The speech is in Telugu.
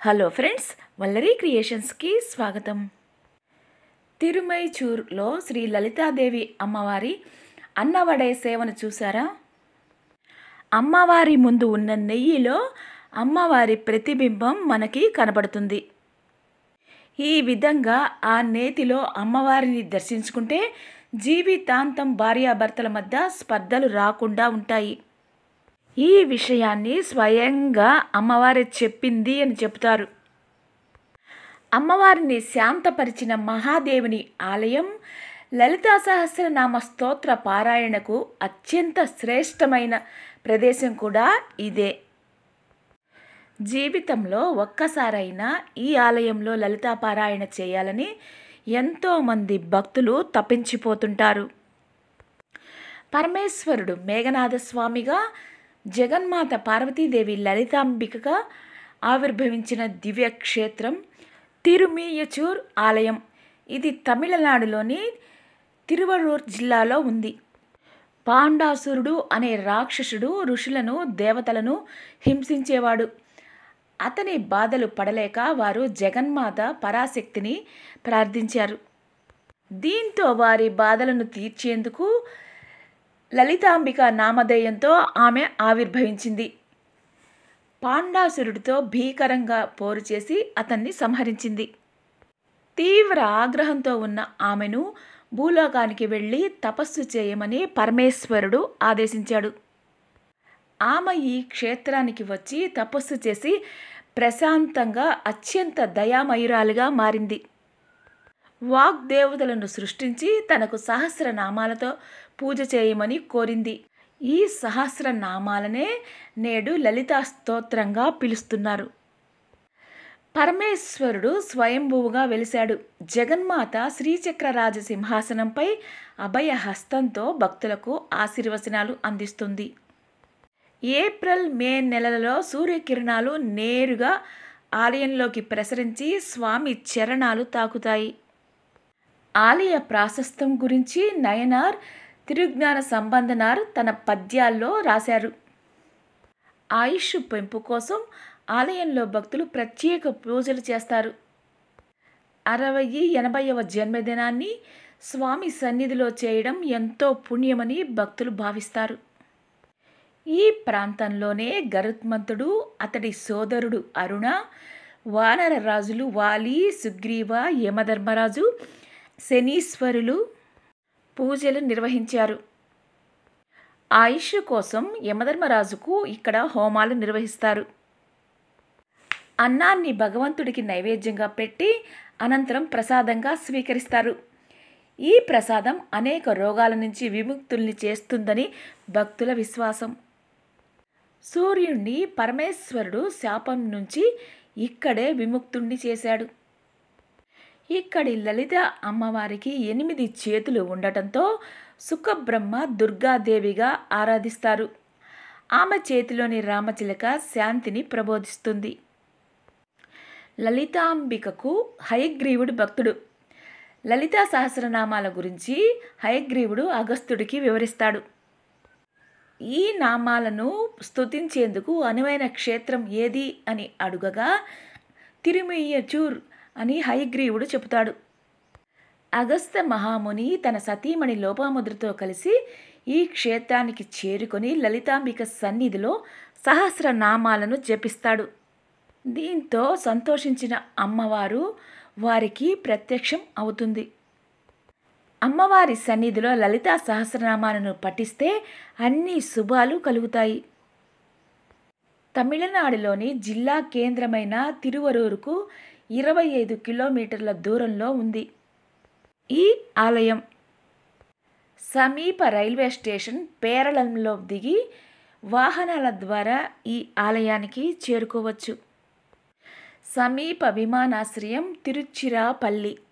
హలో ఫ్రెండ్స్ వల్లరీ క్రియేషన్స్కి స్వాగతం తిరుమైచూర్లో శ్రీ లలితాదేవి అమ్మవారి అన్నవడే సేవను చూసారా అమ్మవారి ముందు ఉన్న నెయ్యిలో అమ్మవారి ప్రతిబింబం మనకి కనబడుతుంది ఈ విధంగా ఆ నేతిలో అమ్మవారిని దర్శించుకుంటే జీవితాంతం భార్యాభర్తల మధ్య స్పర్ధలు రాకుండా ఉంటాయి ఈ విషయాన్ని స్వయంగా అమ్మవారి చెప్పింది అని చెప్తారు అమ్మవారిని శాంతపరిచిన మహాదేవుని ఆలయం లలితా సహస్రనామ స్తోత్ర పారాయణకు అత్యంత శ్రేష్టమైన ప్రదేశం కూడా ఇదే జీవితంలో ఒక్కసారైనా ఈ ఆలయంలో లలితా పారాయణ చేయాలని ఎంతోమంది భక్తులు తప్పించిపోతుంటారు పరమేశ్వరుడు మేఘనాథ స్వామిగా జగన్మాత పార్వతీదేవి లలితాంబికగా ఆవిర్భవించిన దివ్యక్షేత్రం తిరుమీయచూర్ ఆలయం ఇది తమిళనాడులోని తిరువరూర్ జిల్లాలో ఉంది పాండాసురుడు అనే రాక్షసుడు ఋషులను దేవతలను హింసించేవాడు అతని బాధలు పడలేక వారు జగన్మాత పరాశక్తిని ప్రార్థించారు దీంతో వారి బాధలను తీర్చేందుకు లలితాంబిక నామధేయంతో ఆమె ఆవిర్భవించింది పాండాసురుడితో భీకరంగా పోరు చేసి అతన్ని సంహరించింది తీవ్ర ఆగ్రహంతో ఉన్న ఆమెను భూలోకానికి వెళ్ళి తపస్సు చేయమని పరమేశ్వరుడు ఆదేశించాడు ఆమె ఈ క్షేత్రానికి వచ్చి తపస్సు చేసి ప్రశాంతంగా అత్యంత దయామయురాలుగా మారింది వాగ్దేవతలను సృష్టించి తనకు సహస్రనామాలతో పూజ చేయమని కోరింది ఈ సహస్రనామాలనే నేడు లలితా స్తోత్రంగా పిలుస్తున్నారు పరమేశ్వరుడు స్వయంభువుగా వెలిశాడు జగన్మాత శ్రీచక్రరాజ సింహాసనంపై అభయ హస్తంతో భక్తులకు ఆశీర్వచనాలు అందిస్తుంది ఏప్రిల్ మే నెలలలో సూర్యకిరణాలు నేరుగా ఆలయంలోకి ప్రసరించి స్వామి చరణాలు తాకుతాయి ఆలయ ప్రాశస్తం గురించి నయనార్ తిరుజ్ఞాన సంబంధనార్ తన పద్యాల్లో రాశారు ఆయుష్ పెంపు కోసం ఆలయంలో భక్తులు ప్రత్యేక పూజలు చేస్తారు అరవై ఎనభైవ జన్మదినాన్ని స్వామి సన్నిధిలో చేయడం ఎంతో పుణ్యమని భక్తులు భావిస్తారు ఈ ప్రాంతంలోనే గరుత్మంతుడు అతడి సోదరుడు అరుణ వానర రాజులు వాలి సుగ్రీవ యమధర్మరాజు శనీశ్వరులు పూజలు నిర్వహించారు ఆయుష్ కోసం యమధర్మరాజుకు ఇక్కడ హోమాలు నిర్వహిస్తారు అన్నాన్ని భగవంతుడికి నైవేద్యంగా పెట్టి అనంతరం ప్రసాదంగా స్వీకరిస్తారు ఈ ప్రసాదం అనేక రోగాల నుంచి విముక్తుల్ని చేస్తుందని భక్తుల విశ్వాసం సూర్యుణ్ణి పరమేశ్వరుడు శాపం నుంచి ఇక్కడే విముక్తుణ్ణి చేశాడు ఇక్కడి లలిత అమ్మవారికి ఎనిమిది చేతులు ఉండటంతో సుఖబ్రహ్మ దుర్గాదేవిగా ఆరాధిస్తారు ఆమె చేతిలోని రామచిలక శాంతిని ప్రబోధిస్తుంది లలితాంబికకు హయగ్రీవుడు భక్తుడు లలితా సహస్రనామాల గురించి హయగ్రీవుడు అగస్త్యుడికి వివరిస్తాడు ఈ నామాలను స్తుతించేందుకు అనువైన క్షేత్రం ఏది అని అడుగగా తిరుమియచూర్ అని హయగ్రీవుడు చెబుతాడు అగస్త మహాముని తన సతీమణి లోపాముద్రతో కలిసి ఈ క్షేత్రానికి చేరుకొని లలితాంబిక సన్నిధిలో సహస్రనామాలను జపిస్తాడు దీంతో సంతోషించిన అమ్మవారు వారికి ప్రత్యక్షం అవుతుంది అమ్మవారి సన్నిధిలో లలితా సహస్రనామాలను పఠిస్తే అన్ని శుభాలు కలుగుతాయి తమిళనాడులోని జిల్లా కేంద్రమైన తిరువరూరుకు ఇరవై ఐదు కిలోమీటర్ల దూరంలో ఉంది ఈ ఆలయం సమీప రైల్వే స్టేషన్ పేరళంలో దిగి వాహనాల ద్వారా ఈ ఆలయానికి చేరుకోవచ్చు సమీప విమానాశ్రయం తిరుచిరాపల్లి